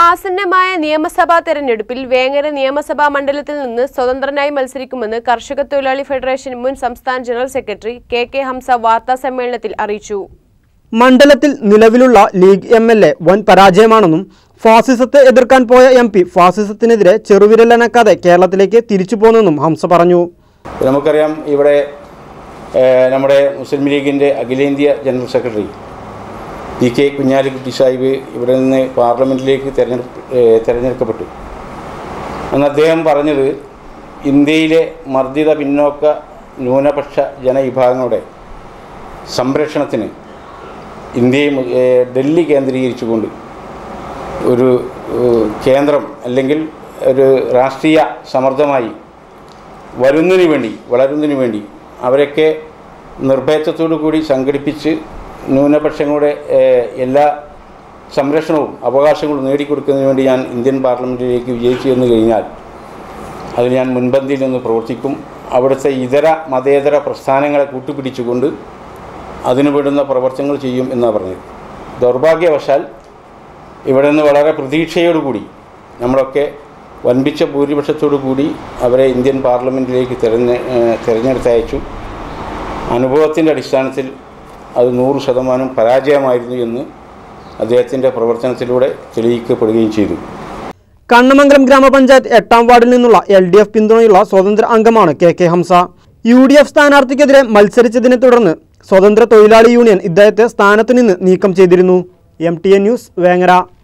ആസന്നമായ നിയമസഭാ തെരഞ്ഞെടുപ്പിൽ വേങ്ങര നിയമസഭാ മണ്ഡലത്തിൽ നിന്ന് സ്വതന്ത്രനായി മത്സരിക്കുമെന്ന് കർഷക തൊഴിലാളി ഫെഡറേഷൻ മുൻ സംസ്ഥാന general secretary K K Hamsa വാർത്താ സമ്മേളനത്തിൽ അറിയിച്ചു മണ്ഡലത്തിൽ നിലവിലുള്ള ലീഗ് എം എൽ എ വൻ പരാജയമാണെന്നും ഫാസിസത്തെ എതിർക്കാൻ പോയ എം പി ഫാസിസത്തിനെതിരെ ചെറുവിരലനക്കാതെ കേരളത്തിലേക്ക് തിരിച്ചു പോന്നെന്നും ഹംസ പറഞ്ഞു നമുക്കറിയാം ഇവിടെ ഏഹ്, നമ്മുടെ മുസ്ലിം ലീഗിൻ്റെ അഖിലേന്ത്യാ general secretary P K Kunhalikutty Sahib ഇവിടെ നിന്ന് പാർലമെൻറ്റിലേക്ക് തിരഞ്ഞെടുപ്പ് ഏഹ്, തിരഞ്ഞെടുക്കപ്പെട്ടു അന്ന് അദ്ദേഹം പറഞ്ഞത് ഇന്ത്യയിലെ മർദ്ദിത പിന്നോക്ക ന്യൂനപക്ഷ ജനവിഭാഗങ്ങളുടെ സംരക്ഷണത്തിന് ഇന്ത്യയും ഏഹ്, ഡൽഹി കേന്ദ്രീകരിച്ചുകൊണ്ട് ഒരു ഏഹ്, കേന്ദ്രം അല്ലെങ്കിൽ ഒരു രാഷ്ട്രീയ സമ്മർദ്ദമായി വരുന്നതിന് വേണ്ടി വളരുന്നതിന് വേണ്ടി അവരൊക്കെ നിർഭയത്വത്തോടു കൂടി സംഘടിപ്പിച്ച് ന്യൂനപക്ഷങ്ങളുടെ ഏഹ്, എല്ലാ സംരക്ഷണവും അവകാശങ്ങളും നേടിക്കൊടുക്കുന്നതിന് വേണ്ടി ഞാൻ ഇന്ത്യൻ പാർലമെൻറ്റിലേക്ക് വിജയിച്ചു എന്ന് കഴിഞ്ഞാൽ അതിന് ഞാൻ മുൻപന്തിയിൽ നിന്ന് പ്രവർത്തിക്കും അവിടുത്തെ ഇതര മതേതര പ്രസ്ഥാനങ്ങളെ കൂട്ടുപിടിച്ചുകൊണ്ട് അതിനു വേണ്ടുന്ന പ്രവർത്തനങ്ങൾ ചെയ്യും എന്നാണ് പറഞ്ഞത് ദൗർഭാഗ്യവശാൽ ഇവിടെ നിന്ന് വളരെ പ്രതീക്ഷയോടുകൂടി നമ്മളൊക്കെ വൻപിച്ച ഭൂരിപക്ഷത്തോടു കൂടി അവരെ ഇന്ത്യൻ പാർലമെൻറ്റിലേക്ക് തിരഞ്ഞ് ഏഹ് തിരഞ്ഞെടുത്തയച്ചു അനുഭവത്തിൻ്റെ അടിസ്ഥാനത്തിൽ അത് നൂറ് ശതമാനം പരാജയമായിരുന്നു എന്ന് അദ്ദേഹത്തിൻ്റെ പ്രവർത്തനത്തിലൂടെ തെളിയിക്കപ്പെടുകയും ചെയ്തു കണ്ണമംഗലം ഗ്രാമപഞ്ചായത്ത് എട്ടാം വാർഡിൽ നിന്നുള്ള എൽ ഡി എഫ് പിന്തുണയുള്ള സ്വതന്ത്ര അംഗമാണ് K K Hamsa U D F സ്ഥാനാർത്ഥിക്കെതിരെ മത്സരിച്ചതിനെ തുടർന്ന് സ്വതന്ത്ര തൊഴിലാളി യൂണിയൻ ഇദ്ദേഹത്തെ സ്ഥാനത്തു നിന്ന് നീക്കം ചെയ്തിരുന്നു M T N news Vengara